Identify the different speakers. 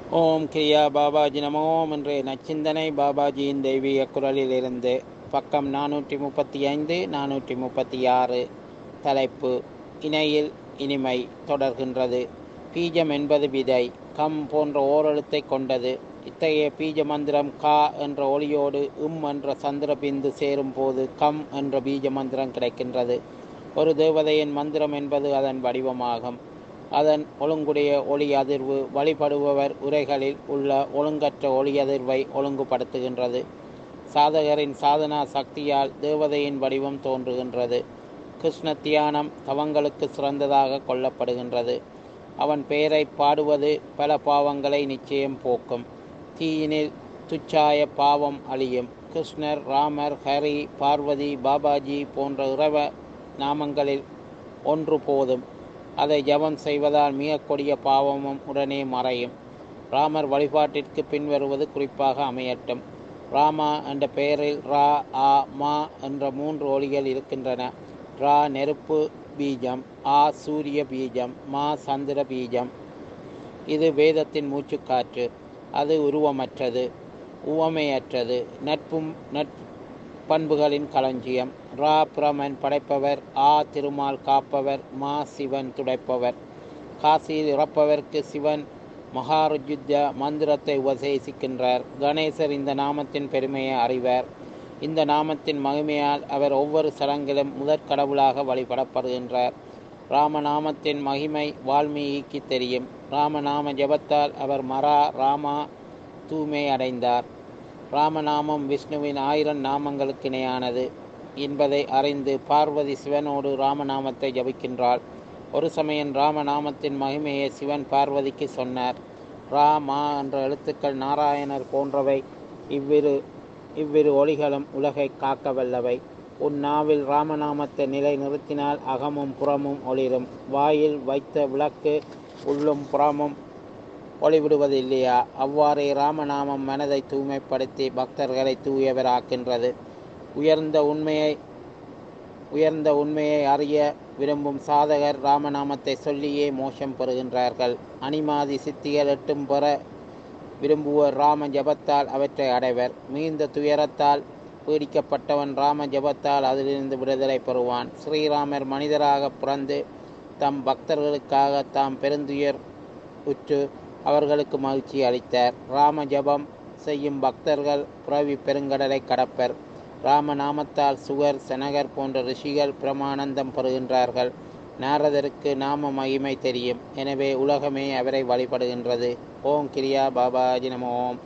Speaker 1: ஓம் கிரியா பாபாஜி நமோம் என்ற நச்சிந்தனை பாபாஜியின் தெய்வீக குரலிலிருந்து பக்கம் நானூற்றி முப்பத்தி ஐந்து நானூற்றி முப்பத்தி ஆறு தலைப்பு இணையில் இனிமை தொடர்கின்றது பீஜம் என்பது விதை கம் போன்ற ஓரெழுத்தை கொண்டது இத்தகைய பீஜ மந்திரம் கா என்ற ஒளியோடு உம் என்ற சந்திர பிந்து சேரும் போது கம் என்ற பீஜ மந்திரம் கிடைக்கின்றது ஒரு தேவதையின் மந்திரம் என்பது அதன் வடிவமாகும் அதன் ஒழுங்குடைய ஒளி அதிர்வு வழிபடுபவர் உரைகளில் உள்ள ஒழுங்கற்ற ஒளி அதிர்வை ஒழுங்குபடுத்துகின்றது சாதகரின் சாதனா சக்தியால் தேவதையின் வடிவம் தோன்றுகின்றது கிருஷ்ண தியானம் தவங்களுக்கு சிறந்ததாக கொள்ளப்படுகின்றது அவன் பெயரை பாடுவது பல பாவங்களை நிச்சயம் போக்கும் தீயினில் துச்சாய பாவம் அழியும் கிருஷ்ணர் ராமர் ஹரி பார்வதி பாபாஜி போன்ற இறைவ நாமங்களில் ஒன்று போதும் அதை ஜபம் செய்வதால் மிக கொடிய பாவமும் உடனே மறையும் ராமர் வழிபாட்டிற்கு பின்வருவது குறிப்பாக அமையட்டும் ராமா என்ற பெயரில் ரா ஆ மா என்ற மூன்று ஒளிகள் இருக்கின்றன ரா நெருப்பு பீஜம் ஆ சூரிய பீஜம் மா சந்திர பீஜம் இது வேதத்தின் மூச்சுக்காற்று அது உருவமற்றது உவமையற்றது நட்பும் நட்பு பண்புகளின் களஞ்சியம் ரா பிரமன் படைப்பவர் ஆ திருமால் காப்பவர் மா சிவன் துடைப்பவர் காசியில் இறப்பவர்க்கு சிவன் மகாருஜுத்த மந்திரத்தை உபதேசிக்கின்றார் கணேசர் இந்த நாமத்தின் பெருமையை அறிவார் இந்த நாமத்தின் மகிமையால் அவர் ஒவ்வொரு சடங்கிலும் முதற் கடவுளாக வழிபடப்படுகின்றார் ராமநாமத்தின் மகிமை வால்மீகிக்கு தெரியும் ராமநாம ஜபத்தால் அவர் மரா ராமா தூய்மை அடைந்தார் ராமநாமம் விஷ்ணுவின் ஆயிரம் நாமங்களுக்கு இணையானது என்பதை அறிந்து பார்வதி சிவனோடு ராமநாமத்தை ஜபிக்கின்றாள் ஒரு சமயம் ராமநாமத்தின் மகிமையை சிவன் பார்வதிக்கு சொன்னார் ரா மா என்ற எழுத்துக்கள் நாராயணர் போன்றவை இவ்விரு இவ்விரு ஒளிகளும் உலகை காக்க வல்லவை உன் நாவில் ராமநாமத்தை நிலை நிறுத்தினால் அகமும் புறமும் ஒளிரும் வாயில் வைத்த விளக்கு உள்ளும் புறமும் ஒளிவிடுவதில்லையா அவ்வாறே ராமநாமம் மனதை தூய்மைப்படுத்தி பக்தர்களை தூயவராக்கின்றது உயர்ந்த உண்மையை உயர்ந்த உண்மையை அறிய விரும்பும் சாதகர் ராமநாமத்தை சொல்லியே மோஷம் பெறுகின்றார்கள் அனிமாதி சித்திகள் எட்டும் பெற விரும்புவோர் ராம ஜபத்தால் அவற்றை அடைவர் மீந்த துயரத்தால் பீடிக்கப்பட்டவன் ராம ஜபத்தால் அதிலிருந்து விடுதலை பெறுவான் ஸ்ரீராமர் மனிதராக பிறந்து தம் பக்தர்களுக்காக தாம் பெருந்துயர் உற்று அவர்களுக்கு மகிழ்ச்சி அளித்தார் ராம ஜபம் செய்யும் பக்தர்கள் புறவி பெருங்கடலை கடப்பர் ராமநாமத்தால் சுகர் செனகர் போன்ற ரிஷிகள் பிரமானந்தம் பெறுகின்றார்கள் நாரதருக்கு நாம மகிமை தெரியும் எனவே உலகமே அவரை வழிபடுகின்றது ஓம் கிரியா பாபாஜி நம ஓம்